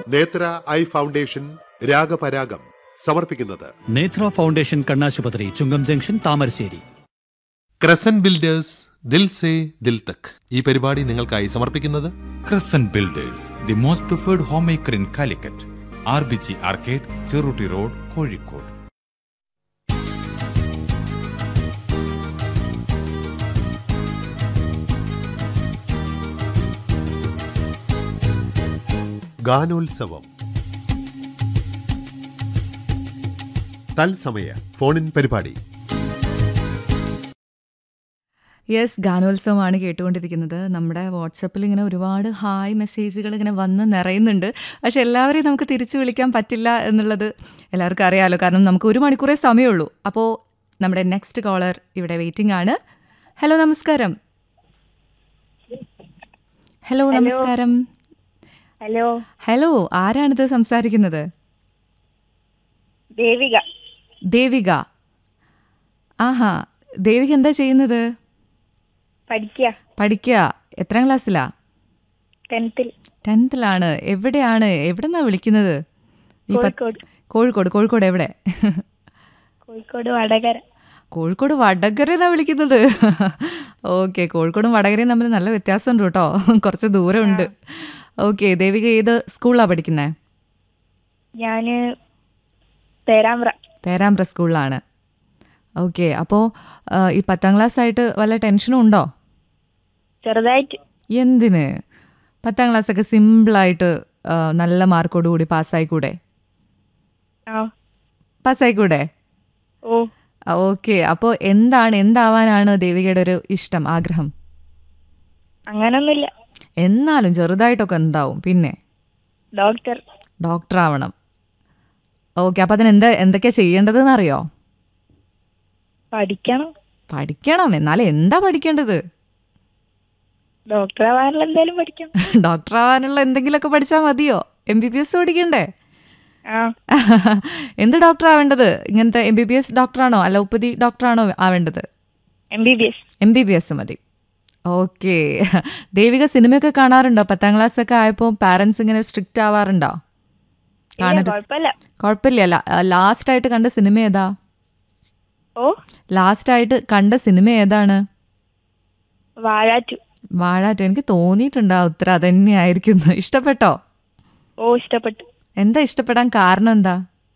നേത്ര eye foundation രാഗപരാഗം സമർപ്പിക്കുന്നത് Nethra foundation കണ്ണാശുപത്രി Chungam junction Thamarassery crescent builders Dil Se Dil Tak ഈ പരിപാടി നിങ്ങൾക്കായി സമർപ്പിക്കുന്നത് Crescent Builders, the most preferred homemaker in Calicut. RBG Arcade, Cheruti Road, Kozhikode. ഗാനോത്സവം തത്സമയ ഫോണിൻ പരിപാടി യെസ് ഗാനോത്സവമാണ് കേട്ടുകൊണ്ടിരിക്കുന്നത് നമ്മുടെ വാട്സപ്പിൽ ഇങ്ങനെ ഒരുപാട് ഹായ് മെസ്സേജുകൾ ഇങ്ങനെ വന്ന് നിറയുന്നുണ്ട് പക്ഷെ എല്ലാവരെയും നമുക്ക് തിരിച്ചു വിളിക്കാൻ പറ്റില്ല എന്നുള്ളത് എല്ലാവർക്കും അറിയാമല്ലോ കാരണം നമുക്ക് ഒരു മണിക്കൂറേ സമയമുള്ളൂ അപ്പോൾ നമ്മുടെ നെക്സ്റ്റ് കോളർ ഇവിടെ വെയിറ്റിംഗ് ആണ് ഹലോ നമസ്കാരം ഹലോ നമസ്കാരം ഹലോ ഹലോ ആരാണിത് സംസാരിക്കുന്നത് ദേവിക ദേവിക ആഹാ ദേവിക എന്താ ചെയ്യുന്നത് പഠിക്കുക പഠിക്കുക എത്രാം ക്ലാസ്സിലാ ടെൻത്തിൽ ടെൻത്തിലാണ് എവിടെയാണ് എവിടെ നിന്നാ വിളിക്കുന്നത് ഈ പത്ത്- കോഴിക്കോട് കോഴിക്കോട് കോഴിക്കോട് എവിടെ കോഴിക്കോട് വടകര കോഴിക്കോട് വടകരന്നാ വിളിക്കുന്നത് ഓക്കെ കോഴിക്കോടും വടകരയും തമ്മിൽ നല്ല വ്യത്യാസമുണ്ട് കേട്ടോ കുറച്ച് ദൂരമുണ്ട് ഓക്കെ ദേവിക ഏത് സ്കൂളിലാണ് പഠിക്കുന്നത് ഞാന് പേരാമ്പ്ര പേരാമ്പ്ര സ്കൂളിലാണ് ഓക്കെ അപ്പോൾ ഈ പത്താം ക്ലാസ് ആയിട്ട് വല്ല ടെൻഷനും ഉണ്ടോ ചെറുതായിട്ട് എന്തിന് പത്താം ക്ലാസ്സൊക്കെ സിമ്പിളായിട്ട് ആ, നല്ല മാർക്കോട് കൂടി പാസ്സായിക്കൂടെ ആ പാസ്സായിക്കൂടെ ഓ ഓക്കെ അപ്പോൾ എന്താണ് എന്താവാനാണ് ദേവികയുടെ ഒരു ഇഷ്ടം ആഗ്രഹം അങ്ങനൊന്നുമില്ല എന്നാലും ചെറുതായിട്ടൊക്കെ എന്താവും പിന്നെ ഡോക്ടർ ഡോക്ടർ ആവണം ഓക്കെ അപ്പോൾ അതിന് എന്താ എന്തൊക്കെയാ ചെയ്യേണ്ടതെന്ന് അറിയോ പഠിക്കണം പഠിക്കണം എന്നാൽ എന്താ പഠിക്കേണ്ടത് ഡോക്ടർ ആവാനുള്ള എന്തായാലും പഠിക്കണം ഡോക്ടർ ആവാനുള്ള എന്തെങ്കിലുമൊക്കെ പഠിച്ചാൽ മതിയോ എം ബി ബി എസ് പഠിക്കണ്ടേ ആ എന്ത് ഡോക്ടർ ആവേണ്ടത് ഇങ്ങനത്തെ എം ബി ബി എസ് ഡോക്ടറാണോ അലോപ്പതി ഡോക്ടറാണോ ആവേണ്ടത് M B B S M B B S മതി ഓക്കെ ദേവിക സിനിമയൊക്കെ കാണാറുണ്ടോ പത്താം ക്ലാസ് ഒക്കെ ആയപ്പോൾ പാരൻസ് ഇങ്ങനെ സ്ട്രിക്റ്റ് ആവാറുണ്ടോ കാണരുത് കുഴപ്പമില്ല കുഴപ്പമില്ല ലാസ്റ്റ് ആയിട്ട് കണ്ട സിനിമ ഏതാ ഓ ലാസ്റ്റ് ആയിട്ട് കണ്ട സിനിമ ഏതാണ് വാഴാറ്റു വാഴാറ്റം എനിക്ക് തോന്നിയിട്ടുണ്ട് ആ ഉത്തരം അതന്നെയായിരിക്കും ഇഷ്ടപ്പെട്ടോ ഓ ഇഷ്ടപ്പെട്ടു എന്താ ഇഷ്ടപ്പെടാൻ കാരണം എന്താ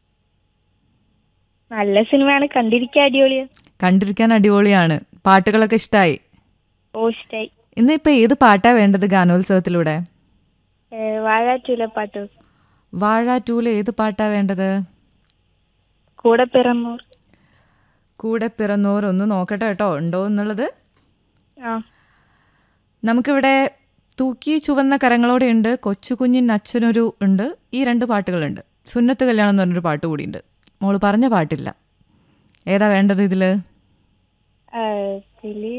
നല്ല സിനിമയാണ് കണ്ടിരിക്കാൻ അടിപൊളിയാ കണ്ടിരിക്കാൻ അടിപൊളിയാണ് പാട്ടുകളൊക്കെ ഇഷ്ടമായി ഓ ഇഷ്ടായി ഇന്നിപ്പോൾ ഏത് പാട്ടാ വേണ്ടത് ഗാനോത്സവത്തിലൂടെ ഏ, വാഴാറ്റൂലെ പാട്ട് വാഴ ടൂല് ഏത് പാട്ടാ വേണ്ടത് കൂടെ പിറന്നൂർ കൂടെ പിറന്നോർ ഒന്ന് നോക്കട്ടെ കേട്ടോ ഉണ്ടോ എന്നുള്ളത് ആ നമുക്കിവിടെ തൂക്കി ചുവന്ന കരങ്ങളോടെ ഉണ്ട് കൊച്ചു കുഞ്ഞിൻ അച്ഛനൊരു ഉണ്ട് ഈ രണ്ട് പാട്ടുകളുണ്ട് സുന്നത്ത് കല്യാണം എന്ന് പറഞ്ഞൊരു പാട്ട് കൂടിയുണ്ട് മോള് പറഞ്ഞ പാട്ടില്ല ഏതാ വേണ്ടത് ഇതിൽ ആ, ഇതില്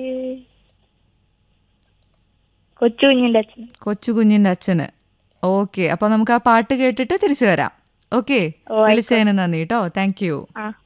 കൊച്ചു കുഞ്ഞിന്റെ അച്ഛൻ കൊച്ചു കുഞ്ഞിൻ്റെ അച്ഛന് ഓക്കെ അപ്പോൾ നമുക്ക് ആ പാട്ട് കേട്ടിട്ട് തിരിച്ചു വരാം ഓക്കെ ഓ, ആയിക്കോട്ടെ. വിളിച്ചതിന് നന്ദി കേട്ടോ താങ്ക് യു ആ